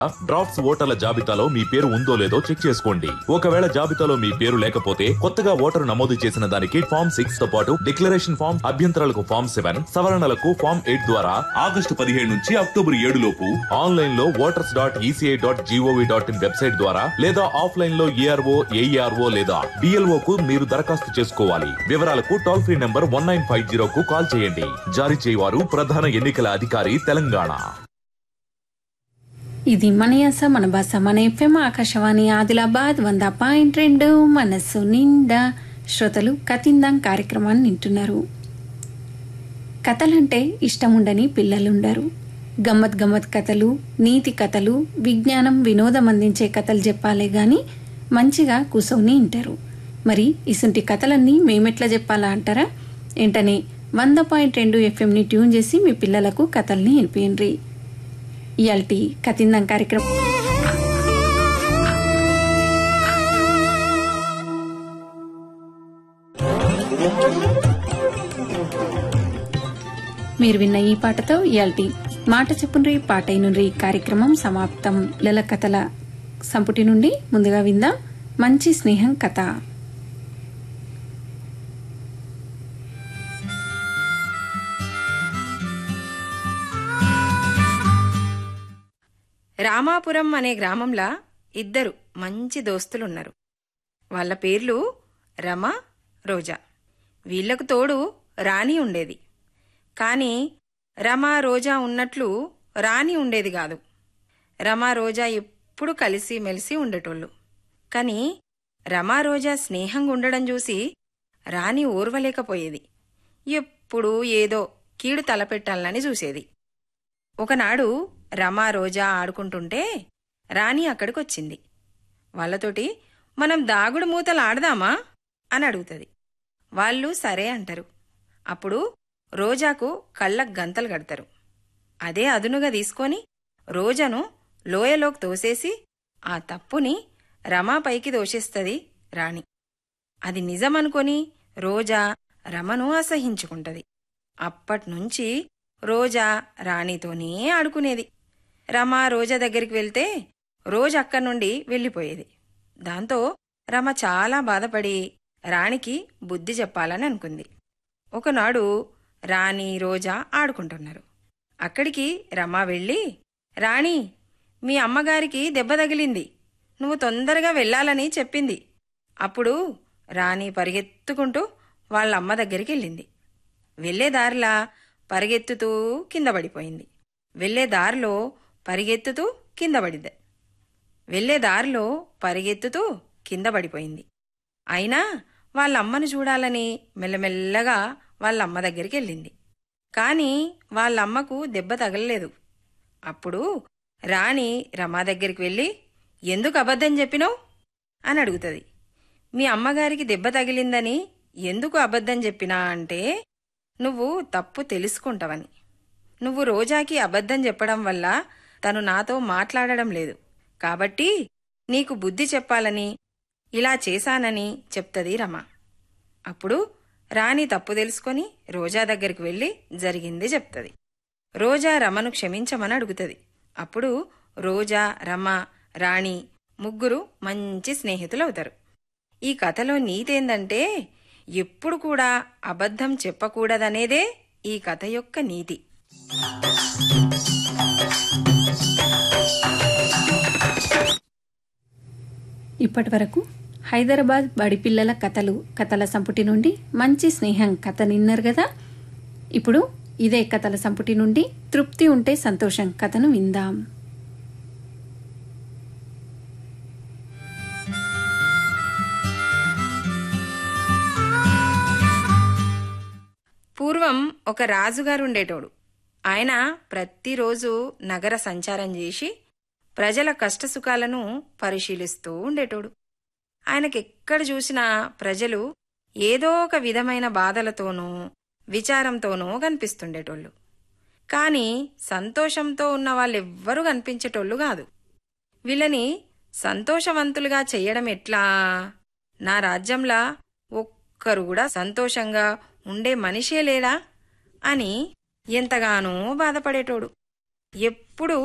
drafts ఓటర్ల జాబితాలో మీ పేరు ఉందో లేదో చెక్ చేసుకోండి ఒకవేళ జాబితాలో మీ పేరు లేకపోతే కొత్తగా ఓటరు నమోదు చేసిన దానికి ఫామ్ సిక్స్ తో పాటు డిక్లరేషన్ ఫామ్ అభ్యంతరాలకు ఫామ్ సెవెన్ సవరణలకు ఫామ్ ఎయిట్ ద్వారా ఆగస్టు పదిహేడు నుంచి అక్టోబర్ ఏడు లోపు ఆన్లైన్ లో voters dot ECI dot G O V dot in website ద్వారా లేదా ఆఫ్లైన్ లో ఏఆర్ఓ ఏఈఆర్ఓ లేదా డిఎల్ఓ కు మీరు దరఖాస్తు చేసుకోవాలి వివరాలకు toll free number one nine five zero కు కాల్ చేయండి జారీ చేయవారు ప్రధాన ఎన్నికల అధికారి తెలంగాణ ఇది మన యాస మన భాష మన ఎఫ్ఎం ఆకాశవాణి ఆదిలాబాద్ వంద పాయింట్ రెండు మనస్సు నిండా శ్రోతలు కతిందాం కార్యక్రమాన్ని వింటున్నారు కథలంటే ఇష్టం ఉండని పిల్లలుండరు గమ్మత్ గమ్మత్ కథలు నీతి కథలు విజ్ఞానం వినోదం అందించే కథలు చెప్పాలే గాని మంచిగా కూసోని వింటారు మరి ఇసుంటి కథలన్నీ మేమెట్లా చెప్పాలా అంటారా వెంటనే వంద పాయింట్ రెండు ఎఫ్ఎంని ట్యూన్ చేసి మీ పిల్లలకు కథల్ని వినిపిండ్రి ఇయాల్టి కతిందం కార్యక్రమం మీరు విన్న ఈ పాటతో ఇయాల్టి మాట చెప్పుండ్రి పాటైనుండ్రి కార్యక్రమం సమాప్తం పిల్లల కథల సంపుటి నుండి ముందుగా విందాం మంచి స్నేహం కథ రామాపురం అనే గ్రామంలో ఇద్దరు మంచి దోస్తులున్నారు వాళ్ళ పేర్లు రమ రోజా వీళ్లకు తోడు రాణి ఉండేది కాని రమ రోజా ఉన్నట్లు రాణి ఉండేది కాదు రమ రోజా ఎప్పుడు కలిసి మెలిసి ఉండేటోళ్ళు కాని రమా రోజా స్నేహంగా ఉండడం చూసి రాణి ఓర్వలేకపోయేది ఎప్పుడూ ఏదో కీడు తలపెట్టాలని చూసేది ఒకనాడు రమా రోజా ఆడుకుంటుంటే రాణి అక్కడికొచ్చింది వాళ్ళతోటి మనం దాగుడు మూతలు ఆడదామా అని అడుగుతుంది వాళ్ళు సరే అంటారు అప్పుడు రోజాకు కళ్ళకు గంతలు కడతారు అదే అదునుగా తీసుకొని రోజాను లోయలోకి తోసేసి ఆ తప్పుని రమా పైకి దోషిస్తది రాణి అది నిజమనుకొని రోజా రమను అసహించుకుంటది అప్పట్నుంచి రోజా రాణితోనే ఆడుకునేది రమ రోజా దగ్గరికి వెళ్తే రోజు అక్కడి నుండి వెళ్ళిపోయేది దాంతో రమ చాలా బాధపడి రాణికి బుద్ధి చెప్పాలని అనుకుంది ఒకనాడు రాణి రోజా ఆడుకుంటున్నారు అక్కడికి రమ వెళ్ళి రాణి మీ అమ్మగారికి దెబ్బ తగిలింది నువ్వు తొందరగా వెళ్ళాలని చెప్పింది అప్పుడు రాణి పరిగెత్తుకుంటూ వాళ్ళ అమ్మ దగ్గరికి వెళ్ళింది వెళ్లే దారిలా పరిగెత్తుతూ కింద పడిపోయింది వెళ్లే దారిలో పరిగెత్తుతూ కింద పడిద్ది వెళ్లే దారిలో పరిగెత్తుతూ కింద పడిపోయింది అయినా వాళ్ళ అమ్మను చూడాలని మెల్లమెల్లగా వాళ్ళ అమ్మ దగ్గరికి వెళ్ళింది కాని వాళ్ళ అమ్మకు దెబ్బ తగలలేదు అప్పుడు రాణి రమా దగ్గరికి వెళ్ళి ఎందుకు అబద్ధం చెప్పినావు అని అడుగుతుంది మీ అమ్మగారికి దెబ్బ తగిలిందని ఎందుకు అబద్ధం చెప్పినా అంటే నువ్వు తప్పు తెలుసుకుంటావని నువ్వు రోజాకి అబద్ధం చెప్పడం వల్ల తను నాతో మాట్లాడడం లేదు కాబట్టి నీకు బుద్ధి చెప్పాలని ఇలా చేశానని చెప్తది రమ అప్పుడు రాణి తప్పు తెలుసుకొని రోజా దగ్గరికి వెళ్ళి జరిగింది చెప్తది రోజా రమను క్షమించమని అడుగుతుంది అప్పుడు రోజా రమ రాణి ముగ్గురు మంచి స్నేహితులవుతారు ఈ కథలో నీతేందంటే ఎప్పుడు కూడా అబద్ధం చెప్పకూడదనేదే ఈ కథ యొక్క నీతి ఇప్పటి వరకు హైదరాబాద్ బడి పిల్లల కథలు కథల సంపుటి నుండి మంచి స్నేహం కథ నిన్నారు కదా ఇప్పుడు ఇదే కథల సంపుటి నుండి తృప్తి ఉంటే సంతోషం కథను విందాం పూర్వం ఒక రాజుగారు ఉండేటోడు ఆయన ప్రతిరోజు నగర సంచారం చేసి ప్రజల కష్టసుఖాలను పరిశీలిస్తూ ఉండేటోడు ఆయనకెక్కడ చూసినా ప్రజలు ఏదో ఒక విధమైన బాధలతోనూ విచారంతోనూ కనిపిస్తుండేటోళ్ళు కాని సంతోషంతో ఉన్న వాళ్ళెవ్వరూ కనిపించేటోళ్ళు కాదు వీళ్ళని సంతోషవంతులుగా చెయ్యడం ఎట్లా నా రాజ్యంలా ఒక్కరు కూడా సంతోషంగా ఉండే మనిషే లేడా అని ఎంతగానో బాధపడేటోడు ఎప్పుడు